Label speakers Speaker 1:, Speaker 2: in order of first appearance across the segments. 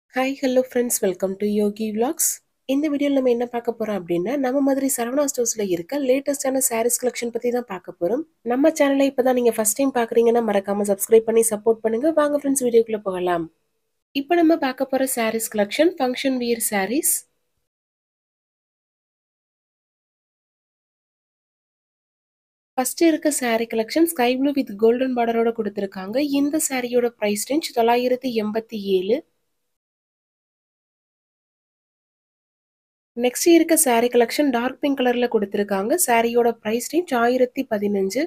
Speaker 1: Hi hello friends welcome to Yogi vlogs இந்த வீடியோவில் நம்ம என்ன பார்க்க போறோம் அப்படின்னா நம்ம மாதிரி சரவணா ஸ்டோர்ஸ்ல இருக்க லேட்டஸ்டான சாரீஸ் கலெக்ஷன் பத்தி தான் பார்க்க போறோம் நம்ம சேனலை இப்பதான் நீங்க ஃபர்ஸ்ட் டைம் பாக்குறீங்கன்னா மறக்காம சப்ஸ்கிரைப் பண்ணி சப்போர்ட் பண்ணுங்க வாங்க ஃப்ரெண்ட்ஸ் வீடியோக்குள்ள போகலாம் இப்போ நம்ம பார்க்க போற sarees collection function wear sarees first இருக்க saree collection sky blue with golden பார்டரோட கொடுத்துருக்காங்க இந்த சாரியோட பிரைஸ் ரேஞ்ச் தொள்ளாயிரத்தி எண்பத்தி ஏழு நெக்ஸ்ட் இருக்க சாரீ கலெக்ஷன் டார்க் பிங்க் கலர்ல கொடுத்துருக்காங்க சாரியோட பிரைஸ் ரேஞ்ச் ஆயிரத்தி பதினஞ்சு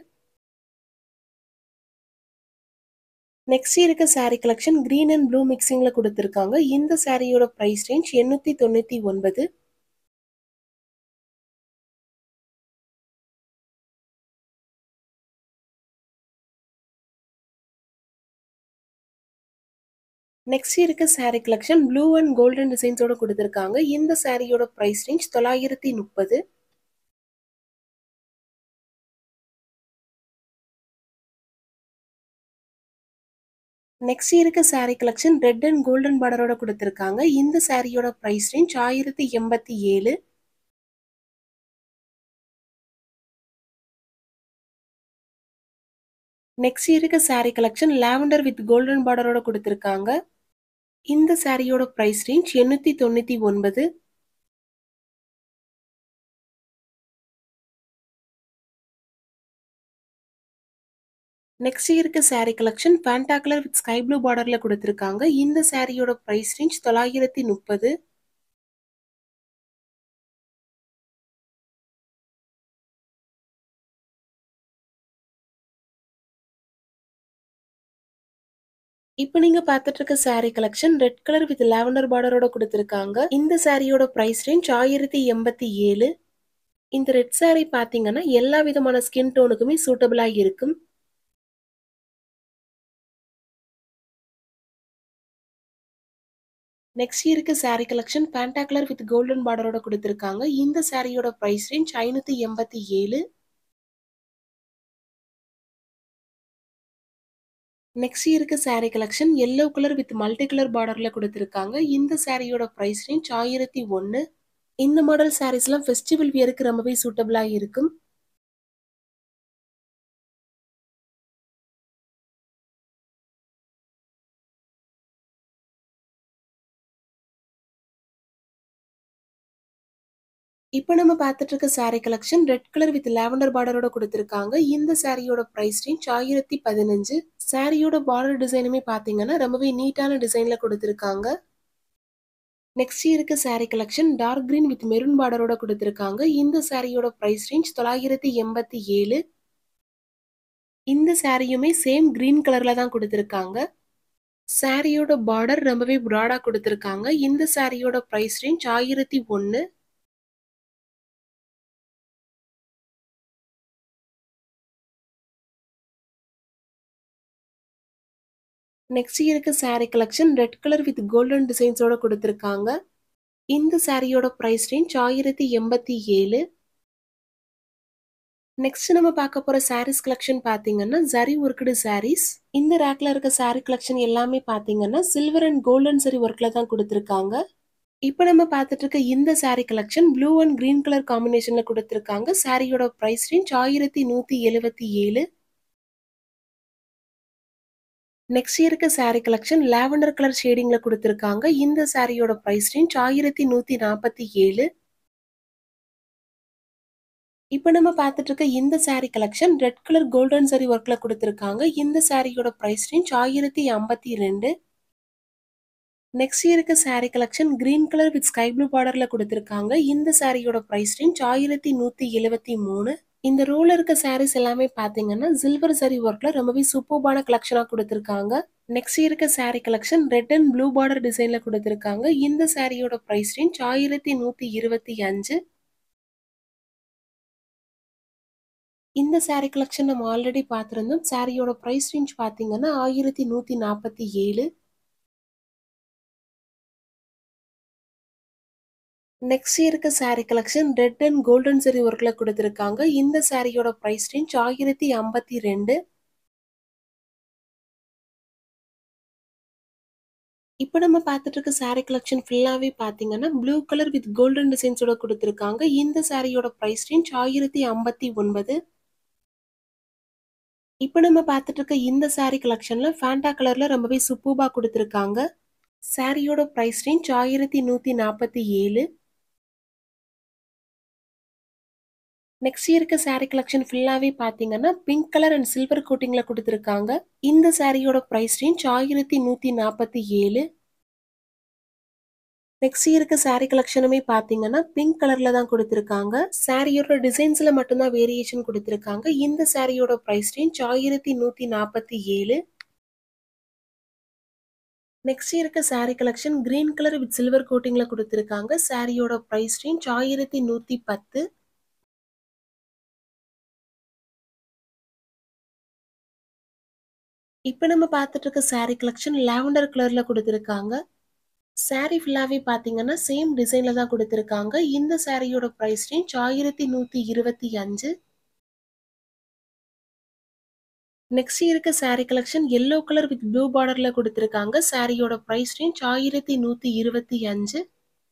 Speaker 1: நெக்ஸ்ட் இருக்க saree collection green and blue மிக்சிங்ல கொடுத்துருக்காங்க இந்த சாரியோட பிரைஸ் ரேஞ்ச் எண்ணூத்தி தொண்ணூத்தி ஒன்பது நெக்ஸ்ட் இருக்க saree collection blue and golden டிசைன்ஸோட கொடுத்துருக்காங்க இந்த சாரியோட பிரைஸ் ரேஞ்ச் தொள்ளாயிரத்தி முப்பது நெக்ஸ்ட் இருக்க saree collection red and golden பார்டரோட கொடுத்துருக்காங்க இந்த சாரியோட பிரைஸ் ரேஞ்ச் ஆயிரத்தி எண்பத்தி ஏழு நெக்ஸ்ட் இருக்க saree collection lavender with golden பார்டரோட கொடுத்துருக்காங்க இந்த சாரியோட பிரைஸ் ரேஞ்ச் எண்ணூத்தி தொண்ணூத்தி ஒன்பது நெக்ஸ்ட் இருக்க saree collection Fanta colour with sky blue பார்டர்ல கொடுத்துருக்காங்க இந்த சாரியோட பிரைஸ் ரேஞ்ச் தொள்ளாயிரத்தி முப்பது இப்போ நீங்க பார்த்துட்டு இருக்க saree collection red colour with lavender பார்டரோட கொடுத்துருக்காங்க இந்த சாரியோட பிரைஸ் ரேஞ்ச் ஆயிரத்தி எண்பத்தி ஏழு இந்த ரெட் சாரீ பாத்தீங்கன்னா எல்லா விதமான ஸ்கின் டோனுக்குமே சூட்டபிளா இருக்கும் நெக்ஸ்ட் இருக்க saree collection Fanta colour with golden பார்டரோட கொடுத்துருக்காங்க இந்த சாரியோட பிரைஸ் ரேஞ்ச் ஐநூத்தி எண்பத்தி ஏழு நெக்ஸ்ட் இருக்க saree collection yellow colour with multi colour பார்டர்ல கொடுத்துருக்காங்க இந்த சாரியோட பிரைஸ் ரேஞ்ச் ஆயிரத்தி ஒன்று இந்த மாடல் சாரீஸ்லாம் ஃபெஸ்டிவல் வியருக்கு ரொம்பவே சூட்டபிளா இருக்கும் இப்போ நம்ம பார்த்துட்டு இருக்க saree collection red colour with lavender பார்டரோட கொடுத்துருக்காங்க இந்த சாரியோட பிரைஸ் ரேஞ்ச் ஆயிரத்தி பதினஞ்சு சாரியோட பார்டர் டிசைனுமே பார்த்தீங்கன்னா ரொம்பவே நீட்டான டிசைன்ல கொடுத்துருக்காங்க நெக்ஸ்ட் இருக்க saree collection dark green with maroon பார்டரோட கொடுத்துருக்காங்க இந்த சாரியோட பிரைஸ் ரேஞ்ச் தொள்ளாயிரத்தி எண்பத்தி ஏழு இந்த சாரியுமே சேம் கிரீன் கலர்ல தான் கொடுத்துருக்காங்க சாரியோட பார்டர் ரொம்பவே ப்ராடா கொடுத்துருக்காங்க இந்த சாரியோட பிரைஸ் ரேஞ்ச் ஆயிரத்தி ஒன்று நெக்ஸ்ட் இருக்க saree collection red colour with golden டிசைன்ஸோட கொடுத்துருக்காங்க இந்த சாரியோட பிரைஸ் ரேஞ்ச் ஆயிரத்தி எண்பத்தி ஏழு நெக்ஸ்ட் நம்ம பார்க்க போற சாரீஸ் கலெக்ஷன் பாத்தீங்கன்னா ஜரி ஒர்க்குடு சாரீஸ் இந்த ரேக்ல இருக்க சாரீ கலெக்ஷன் எல்லாமே பாத்தீங்கன்னா சில்வர் அண்ட் கோல்டன் சரி ஒர்க்ல தான் கொடுத்துருக்காங்க இப்போ நம்ம பார்த்துட்டு இருக்க இந்த saree collection blue and green colour காம்பினேஷன்ல கொடுத்துருக்காங்க சாரியோட பிரைஸ் ரேஞ்ச் ஆயிரத்தி நூத்தி எழுபத்தி ஏழு நெக்ஸ்ட் இருக்க சாரீ கலெக்ஷன் லாவெண்டர் கலர் ஷேடிங்ல கொடுத்துருக்காங்க இந்த சாரியோட பிரைஸ் ரேஞ்ச் ஆயிரத்தி நூத்தி நாற்பத்தி ஏழு இப்போ நம்ம பார்த்துட்டு இருக்க இந்த saree collection red colour golden சரி ஒர்க்ல கொடுத்துருக்காங்க இந்த சாரியோட பிரைஸ் ரேஞ்ச் ஆயிரத்தி ஐம்பத்தி ரெண்டு நெக்ஸ்ட் இருக்க saree collection green colour with sky blue பார்டர்ல கொடுத்துருக்காங்க இந்த சாரியோட பிரைஸ் ரேஞ்ச் ஆயிரத்தி நூத்தி எழுபத்தி மூணு இந்த ரோல இருக்க சாரீஸ் எல்லாமே பாத்தீங்கன்னா சில்வர் சரி ஒர்க்ல ரொம்பவே சூப்பர்பான கலெக்ஷனா கொடுத்துருக்காங்க நெக்ஸ்ட் இருக்க saree collection red and blue border டிசைன்ல கொடுத்துருக்காங்க இந்த சாரியோட பிரைஸ் ரேஞ்ச் ஆயிரத்தி நூத்தி இருபத்தி அஞ்சு இந்த சாரீ கலெக்ஷன் நம்ம ஆல்ரெடி பார்த்துருந்தோம் சாரியோட பிரைஸ் ரேஞ்ச் பாத்தீங்கன்னா ஆயிரத்தி நூத்தி நாற்பத்தி ஏழு நெக்ஸ்ட் இருக்க saree collection red and golden சரி ஒர்க்ல கொடுத்துருக்காங்க இந்த சாரியோட பிரைஸ் ரேஞ்ச் ஆயிரத்தி ஐம்பத்தி ரெண்டு இப்போ நம்ம பார்த்துட்டு இருக்க saree கலெக்ஷன் ஃபுல்லாவே பார்த்தீங்கன்னா, ப்ளூ கலர் வித் கோல்டன் டிசைன்ஸோட குடுத்திருக்காங்க. இந்த சாரியோட பிரைஸ் ரேஞ்ச் ரூ. 1059. இப்போ நம்ம பார்த்துட்டு இருக்க இந்த saree கலெக்ஷன்ல ஃபேண்டா கலர்ல ரொம்பவே சூப்பர்பா குடுத்திருக்காங்க. சாரியோட பிரைஸ் ரேஞ்ச் ரூ. 1147. நெக்ஸ்ட் இருக்க saree கலெக்ஷன் ஃபுல்லாவே பார்த்தீங்கன்னா, பிங்க் கலர் அண்ட் சில்வர் கோட்டிங்ல குடுத்திருக்காங்க. இந்த சாரியோட பிரைஸ் ரேஞ்ச் ரூ. 1147. நெக்ஸ்ட் இருக்க saree கலெக்ஷனுமே பார்த்தீங்கன்னா, பிங்க் கலர்ல தான் குடுத்திருக்காங்க. சாரியோட டிசைன்ஸ்ல மட்டும் தான் வேரியேஷன் குடுத்திருக்காங்க. இந்த சாரியோட பிரைஸ் ரேஞ்ச் ரூ. 1147. நெக்ஸ்ட் இருக்க saree கலெக்ஷன் கிரீன் கலர் வித் சில்வர் கோட்டிங்ல குடுத்திருக்காங்க. சாரியோட பிரைஸ் ரேஞ்ச் ரூ. 1110. இப்போ நம்ம பார்த்துட்டு இருக்க saree கலெக்ஷன் லாவெண்டர் கலர்ல குடுத்திருக்காங்க. saree ஃபுல்லாவே பார்த்தீங்கன்னா, சேம் டிசைன்ல தான் குடுத்திருக்காங்க. இந்த சாரியோட பிரைஸ் ரேஞ்ச் ரூ. 1125. நெக்ஸ்ட் இருக்க saree கலெக்ஷன் yellow கலர் வித் ப்ளூ பார்டர்ல குடுத்திருக்காங்க. சாரியோட பிரைஸ் ரேஞ்ச் ரூ. 1125.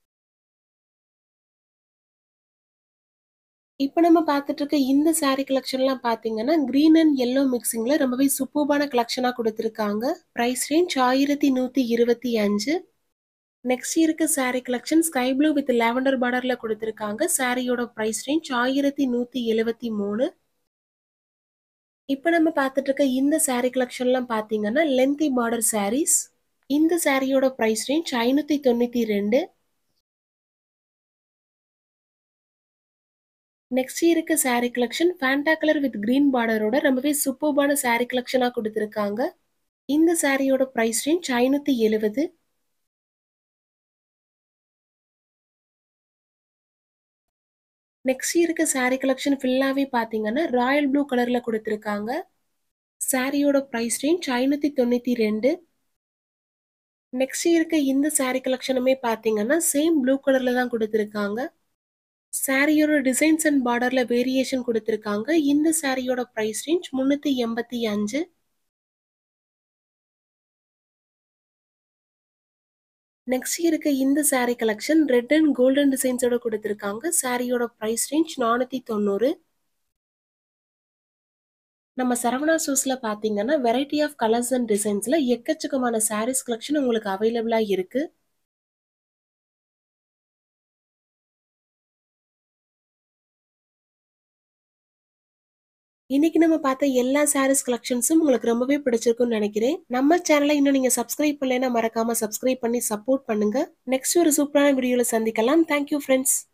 Speaker 1: இப்போ நம்ம பார்த்துட்டு இருக்க இந்த saree கலெக்ஷன்லாம் பார்த்தீங்கன்னா, கிரீன் அண்ட் yellow மிக்ஸிங்ல ரொம்பவே சூப்பர்பான கலெக்ஷனா குடுத்திருக்காங்க. பிரைஸ் ரேஞ்ச் ரூ. 1125. நெக்ஸ்ட் இருக்க saree கலெக்ஷன் ஸ்கை ப்ளூ வித் லாவெண்டர் பார்டர்ல குடுத்திருக்காங்க. சாரியோட பிரைஸ் ரேஞ்ச் ரூ. 1173. இப்போ நம்ம பார்த்துட்டு இருக்க இந்த saree கலெக்ஷன்லாம் பார்த்தீங்கன்னா, லென்த்தி பார்டர் சாரீஸ். இந்த சாரியோட பிரைஸ் ரேஞ்ச் ரூ. 592. நெக்ஸ்ட் இருக்க saree கலெக்ஷன் ஃபேண்டா கலர் வித் கிரீன் பார்டரோட ரொம்பவே சூப்பர்பான saree கலெக்ஷனா குடுத்திருக்காங்க. இந்த சாரியோட பிரைஸ் ரேஞ்ச் ரூ. 570. நெக்ஸ்ட் இருக்க saree கலெக்ஷன் ஃபுல்லாவே பார்த்தீங்கன்னா, ராயல் ப்ளூ கலர்ல குடுத்திருக்காங்க. சாரியோட பிரைஸ் ரேஞ்ச் ரூ. 592. நெக்ஸ்ட் இருக்க இந்த saree கலெக்ஷனுமே பார்த்தீங்கன்னா, சேம் ப்ளூ கலர்ல தான் குடுத்திருக்காங்க. சாரியோட டிசைன்ஸ் அண்ட் பார்டர்ல வேரியேஷன் குடுத்திருக்காங்க. இந்த சாரியோட பிரைஸ் ரேஞ்ச் ரூ. 385. நெக்ஸ்ட் இருக்க இந்த saree கலெக்ஷன் ரெட் அண்ட் கோல்டன் டிசைன்ஸோட குடுத்திருக்காங்க. சாரியோட பிரைஸ் ரேஞ்ச் ரூ. 490. நம்ம சரவணா ஸ்டோர்ஸ்ல பார்த்தீங்கன்னா, வெரைட்டி ஆஃப் கலர்ஸ் அண்ட் டிசைன்ஸ்ல எக்கச்சக்கமான சாரீஸ் கலெக்ஷன் உங்களுக்கு அவைலபிளா இருக்கு. இன்னைக்கு நம்ம பார்த்த எல்லா சாரீஸ் கலெக்ஷன்ஸும் உங்களுக்கு ரொம்பவே பிடிச்சிருக்கும்னு நினைக்கிறேன். நம்ம சேனலை இன்னும் நீங்க சப்ஸ்கிரைப் பண்ணலைன்னா மறக்காம சப்ஸ்கிரைப் பண்ணி சப்போர்ட் பண்ணுங்க. நெக்ஸ்ட் ஒரு சூப்பரான வீடியோல சந்திக்கலாம். Thank you friends.